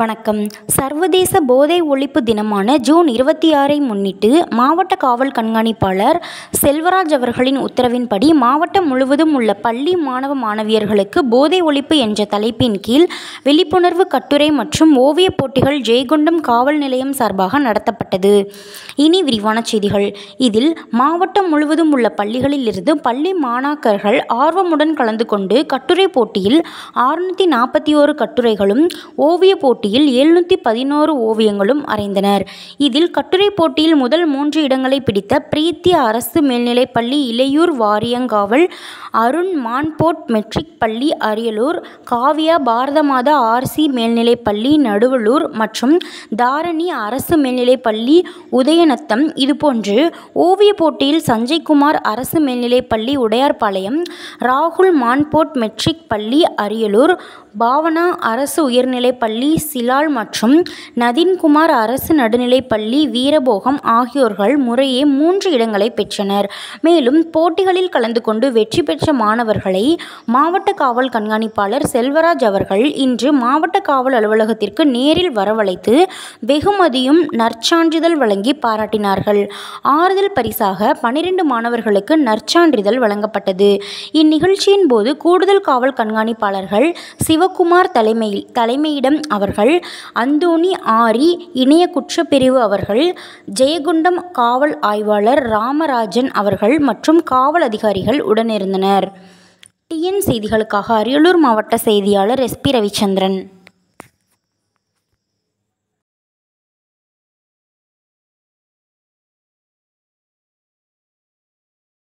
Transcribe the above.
வணக்கம் சர்வதேச போதை ஒழிப்பு தினமான ஜூன் இருபத்தி ஆறை முன்னிட்டு மாவட்ட காவல் கண்காணிப்பாளர் செல்வராஜ் அவர்களின் உத்தரவின்படி மாவட்டம் முழுவதும் உள்ள பள்ளி மாணவ மாணவியர்களுக்கு போதை ஒழிப்பு என்ற தலைப்பின் கீழ் விழிப்புணர்வு கட்டுரை மற்றும் ஓவியப் போட்டிகள் ஜெயங்கொண்டம் காவல் நிலையம் சார்பாக நடத்தப்பட்டது இனி விரிவான செய்திகள் இதில் மாவட்டம் முழுவதும் உள்ள பள்ளிகளில் இருந்து பள்ளி மாணாக்கர்கள் ஆர்வமுடன் கலந்து கொண்டு கட்டுரை போட்டியில் ஆறுநூற்றி நாற்பத்தி ஓரு கட்டுரைகளும் ஓவியப் போட்டியில் எழுநூற்றி பதினோரு ஓவியங்களும் வரைந்தனர் இதில் கட்டுரை போட்டியில் முதல் மூன்று இடங்களை பிடித்த பிரீத்தி அரசு மேல்நிலைப் பள்ளி இளையூர் வாரியங்காவல் அருண் மான்போர்ட் மெட்ரிக் பள்ளி அரியலூர் காவ்யா பாரதமாதா ஆர்சி மேல்நிலைப் பள்ளி நடுவலூர் மற்றும் தாரணி அரசு மேல்நிலைப் பள்ளி உதயநத்தம் இதுபோன்று ஓவியப் போட்டியில் சஞ்சய்குமார் அரசு மேல்நிலைப் பள்ளி உடையார்பாளையம் ராகுல் மான்போர்ட் மெட்ரிக் பள்ளி அரியலூர் பாவனா அரசு உயர்நிலைப் பள்ளி சிலால் மற்றும் நதின்குமார் அரசு நடுநிலைப் பள்ளி வீரபோகம் ஆகியோர்கள் முறையே மூன்று இடங்களை பெற்றனர் மேலும் போட்டிகளில் கலந்து கொண்டு வெற்றி பெற்ற மாணவர்களை மாவட்ட காவல் கண்காணிப்பாளர் செல்வராஜ் அவர்கள் இன்று மாவட்ட காவல் அலுவலகத்திற்கு நேரில் வரவழைத்து வெகுமதியும் நற்சான்றிதழ் வழங்கி பாராட்டினார்கள் ஆறுதல் பரிசாக பனிரெண்டு மாணவர்களுக்கு நற்சான்றிதழ் வழங்கப்பட்டது இந்நிகழ்ச்சியின் போது கூடுதல் காவல் கண்காணிப்பாளர்கள் சிவக்குமார் தலைமையில் தலைமையிடம் அவர்கள் அந்தோணி ஆரி இணைய குற்றப்பிரிவு அவர்கள் ஜெயகுண்டம் காவல் ஆய்வாளர் ராமராஜன் அவர்கள் மற்றும் காவல் அதிகாரிகள் உடனிருந்தனர் டிஎன் செய்திகளுக்காக அரியலூர் மாவட்ட செய்தியாளர் எஸ்பி ரவிச்சந்திரன்